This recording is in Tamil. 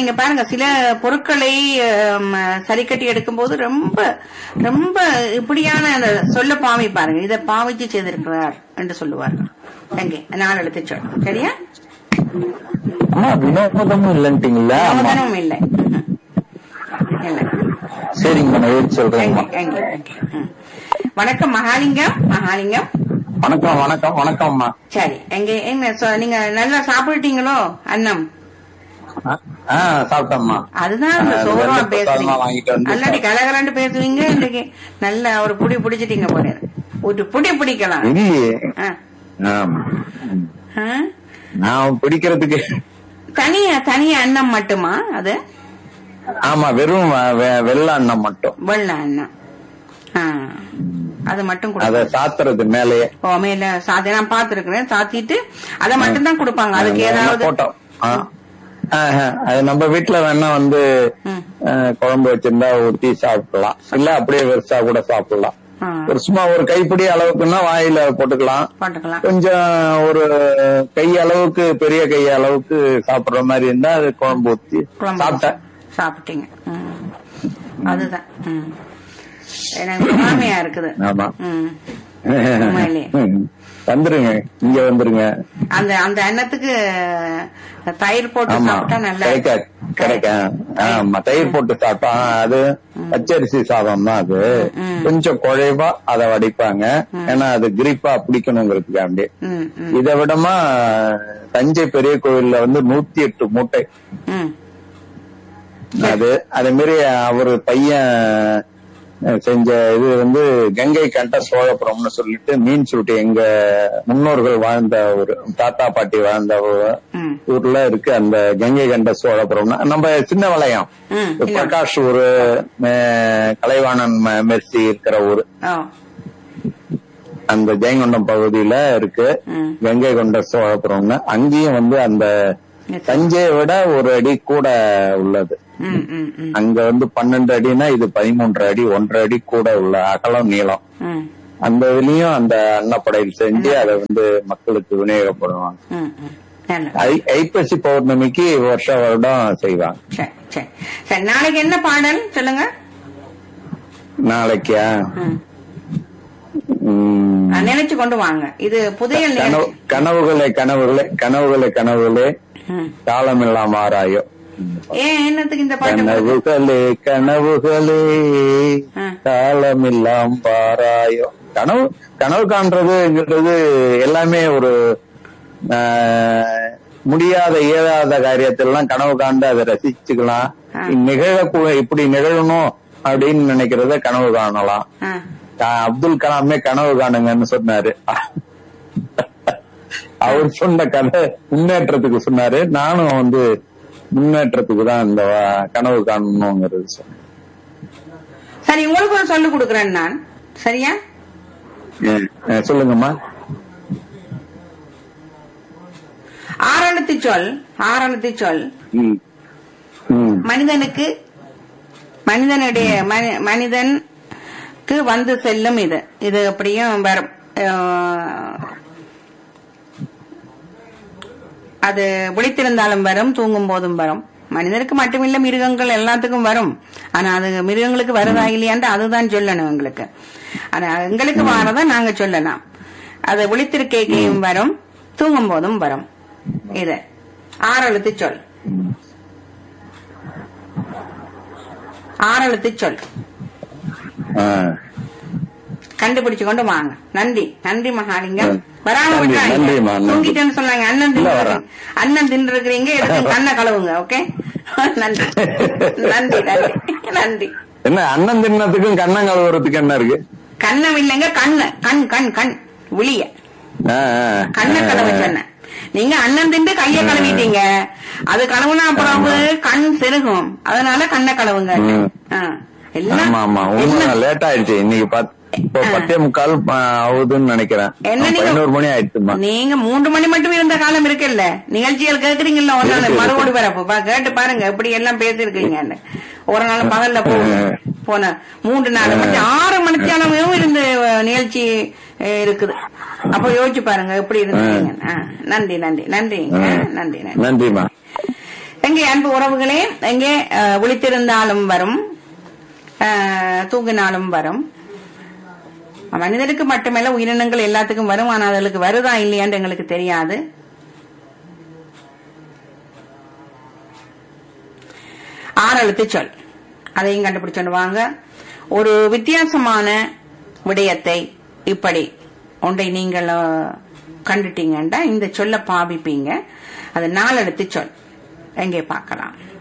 நீங்க பாருங்க சில பொருட்களை ஆம், சரி கட்டி எடுக்கும்போது ரொம்ப ரொம்ப இப்படியான அந்த சொல்ல பாவி பாருங்க இதை பாவிச்சு செய்திருக்கிறார் என்று சொல்லுவார்கள் எங்கே நாலு எழுத்து சொல் சரியா அம்மா வினோதமும் இல்லன்ட்டீங்களா ஆமா சோதனமும் இல்லை ம்ஹும். இல்லை சரிங்கம்மா நான் யோசிச்சு சொல்றேங்கம்மா எங்கே, எங்கே, எங்கே. ம். வணக்கம் மகாலிங்கம் மகாலிங்கம் வணக்கம் வணக்கம் வணக்கம்மா சரி எங்க என்ன சொ- நீங்க நல்லா சாப்பிட்டுட்டீங்களோ அன்னம் ஆ- ஆ சாப்பிட்டேம்மா அதுதான் இந்த ஆ, சோறா வெள்ளை பேசுறீங்க பிரசாதமா வாங்கிட்டு வந்து அல்லாடி கலகலன்னு பேசுவீங்க இன்னைக்கு நல்ல ஒரு புடி பிடிச்சிட்டீங்க போல ஒரு புடி பிடிக்கலாம் இல்லையே ஆ. ஆமா. ம். ஆ? நான் பிடிக்கிறதுக்கு தனியா தனியா அன்னம் மட்டுமா அது ஆமா வெறும் வெ- வெ- வெள்ளை அண்ணம் மட்டும் வெள்ள அன்னம் ஆ. அது மட்டும் அத கொடுப்பாங்க சாத்துறது மேலேயே ஓ மேல சாத்தி நான் பாத்துருக்கிறேன் சாத்திட்டு அதை மட்டும் தான் கொடுப்பாங்க அதுக்கு ஏதாவது போட்டோம் ஆ. ஆஹா. அது நம்ம வீட்டுல வேணா வந்து ம். ஆ, குழம்பு வச்சிருந்தா ஊத்தி சாப்பிடலாம் இல்ல அப்படியே வெறுசா கூட சாப்பிடலாம் ஆ, ஒரு சும்மா ஒரு கைப்பிடி அளவுக்குன்னா வாயில போட்டுக்கலாம் போட்டுக்கலாம் கொஞ்சம் ஒரு கை அளவுக்கு பெரிய கை அளவுக்கு சாப்பிடுற மாதிரி இருந்தா அது குழம்பு ஊத்தி குழம்பு சாப்பிட்டேன் சாப்பிட்டீங்க ம். அதுதான் ம். எனக்கு பொறாமையா இருக்குது ஆமா ம். உண்மையிலே. ம். வந்துருங்க இங்க வந்துருங்க அந்த அந்த அன்னத்துக்கு தயிர் போட்டு ஆமா சாப்பிட்டா நல்லா கிடைக்க கிடைக்க ஆமா தயிர் போட்டு சாப்பிட்டா அது பச்சரிசி சாதம் தான் அது ம். கொஞ்சம் குழைவா அதை வடிப்பாங்க ஏன்னா அது கிரிப்பா பிடிக்கணுங்கிறதுக்காண்டி ம், ம், இதை விடமா தஞ்சை பெரிய கோவில்ல வந்து நூத்தி எட்டு மூட்டை ம். அது அதே மாதிரி அவர் பையன் அஹ், செஞ்ச இது வந்து கங்கை கண்ட சோழபுரம்னு சொல்லிட்டு மீன் சுருட்டி எங்க முன்னோர்கள் வாழ்ந்த ஒரு தாத்தா பாட்டி வாழ்ந்த ஒரு ம். ஊர்ல இருக்கு அந்த கங்கை கண்ட சோழபுரம்னா நம்ம சின்ன வளையம் ம், இல்ல. பிரகாஷ் ஊரு அஹ், கலைவாணன் ம- மெர்சி இருக்கிற ஊரு ஓ, அந்த ஜெயங்கொண்டம் பகுதியில இருக்கு ம். கங்கை கொண்ட சோழபுரம்னு அங்கேயும் வந்து அந்த தஞ்சையை விட ஒரு அடி கூட உள்ளது ம், ம், ம், அங்க வந்து பன்னெண்டு அடினா இது பதிமூன்று அடி ஒன்றரை அடி கூட உள்ள அகலம் நீளம் ம், அந்த இதுலயும் அந்த அன்னப்படையில் செஞ்சு அதை வந்து மக்களுக்கு விநியோகப்படுவாங்க ம், ம். நல்லது. ஐ- ஐப்பசி பௌர்ணமிக்கு வருஷ வருடம் செய்வாங்க சரி சரி சரி நாளைக்கு என்ன பாடல் சொல்லுங்க நாளைக்கா ம். ம், நான் நினைச்சு கொண்டு வாங்க இது புதையல் கனவு நிகழ்ச்சி. கனவுகளே கனவுகளே கனவுகளே கனவுகளே ம். காலமில்லாம் ஆராயோ ஏன் என்னத்துக்கு இந்த பாட்டு போடுறது? கனவுகளே கனவுகளே ஆ. காலமெல்லாம் பாராயோ கனவு கனவு காண்றதுங்கிறது எல்லாமே ஒரு ஆஹ், முடியாத இயலாத காரியத்தெல்லாம் கனவு காண்டு அதை ரசிச்சுக்கலாம் ஆ. நிகழ இப்படி நிகழணும் அப்படின்னு நினைக்கிறத கனவு காணலாம் ஆ. ஆஹ், அப்துல் கலாமே கனவு காணுங்கன்னு சொன்னாரு அவர் சொன்ன கதை முன்னேற்றத்துக்கு சொன்னாரு நானும் வந்து முன்னேற்றத்துக்கு தான் இந்த வ- கனவு காணணுங்கிறது சொன்னேன் சரி உங்களுக்கு ஒரு சொல்லு கொடுக்குறேன் நான் சரியா அஹ் அஹ் சொல்லுங்கம்மா ஆரணத்து சொல் ஆரணத்து சொல் ம். ம். மனிதனுக்கு மனிதனுடைய மனி- மனிதனுக்கு வந்து செல்லும் இது இது அப்படியும் வரும் அஹ், அது விழித்திருந்தாலும் வரும் தூங்கும் போதும் வரும் மனிதனுக்கு மட்டுமில்ல மிருகங்கள் எல்லாத்துக்கும் வரும் ஆனா அது மிருகங்களுக்கு வருதா இல்லையான்ட்டு அதுதான் சொல்லணும் எங்களுக்கு ஆனா எங்களுக்கு வாரதை நாங்க சொல்லலாம் அது விழித்திருக்கையும் வரும் தூங்கும் போதும் வரும் இது ஆறெழுத்து சொல் ஆறெழுத்து சொல் ஆஹ். கண்டுபிடிச்சு கொண்டு வாங்க நன்றி நன்றி மகாலிங்கம் ம். வராம நன்றி, விட்டாங்க நன்றிம்மா, நன்றி. தூங்கிட்டேன்னு சொன்னாங்க அண்ணன் இல்ல, தின்னு வரேன். அண்ணன் தின்னு இருக்கிறீங்க எடுத்து கண்ணை கழுவுங்க ஓகே நன்றி நன்றி நன்றி நன்றி என்ன அண்ணன் தின்னத்துக்கும் கண்ணம் கழுவுறதுக்கு என்ன இருக்கு கண்ணம் இல்லைங்க கண்ணு கண் கண் கண் விழிய ஆஹ், ஆஹ். கண்ணை கழுவ சொன்னேன் நீங்க அண்ணன் திண்டு கைய கழுவிட்டீங்க அது கழுவுனா அப்புறம் கண் செருகும் அதனால கண்ணை கழுவுங்க ம். ஆ. எல்லாம் ஆமா ஆமா உண்மை லேட் ஆயிடுச்சு இன்னைக்கு பத்- இப்போ பத்தே முக்கால் ஆ, ஆகுதுன்னு நினைக்கிறேன் என்ன நீங்க- பதினோரு மணி ஆயிடுச்சுமா நீங்க மூன்று மணி மட்டும் இருந்த காலம் இருக்குல்ல நிகழ்ச்சிகள் கேக்குறீங்கல்ல ஒரு நாள் இருக்கு, மறுபடி இருக்கு. வரப்போ பா- கேட்டு பாருங்க எப்படி எல்லாம் பேசிருக்கீங்கன்னு ஒரு நாள் பகல்ல போ போன மூன்று நாள் மணி ஆறு மணித்தியாலமும் இருந்து அஹ், நிகழ்ச்சி அஹ், இருக்குது அப்ப யோசிச்சு பாருங்க எப்படி இருந்தீங்க நன்றி நன்றி நன்றி ஆ, நன்றி நன்றி நன்றிமா எங்கே அன்பு உறவுகளே எங்கே அஹ், விழித்திருந்தாலும் வரும் அஹ், தூங்கினாலும் வரும் மனிதனுக்கு மட்டுமல்ல உயிரினங்கள் எல்லாத்துக்கும் வரும் ஆனா அதுகளுக்கு வருதா இல்லையான்னு எங்களுக்கு தெரியாது ஆறு எழுத்து சொல் அதையும் கண்டுபிடிச்சோண்டு வாங்க ஒரு வித்தியாசமான விடயத்தை இப்படி ஒன்றை நீங்கள் அஹ், கண்டுட்டீங்கன்னா இந்த சொல்ல பாவிப்பீங்க அது நாலு எழுத்து சொல் எங்கே பார்க்கலாம்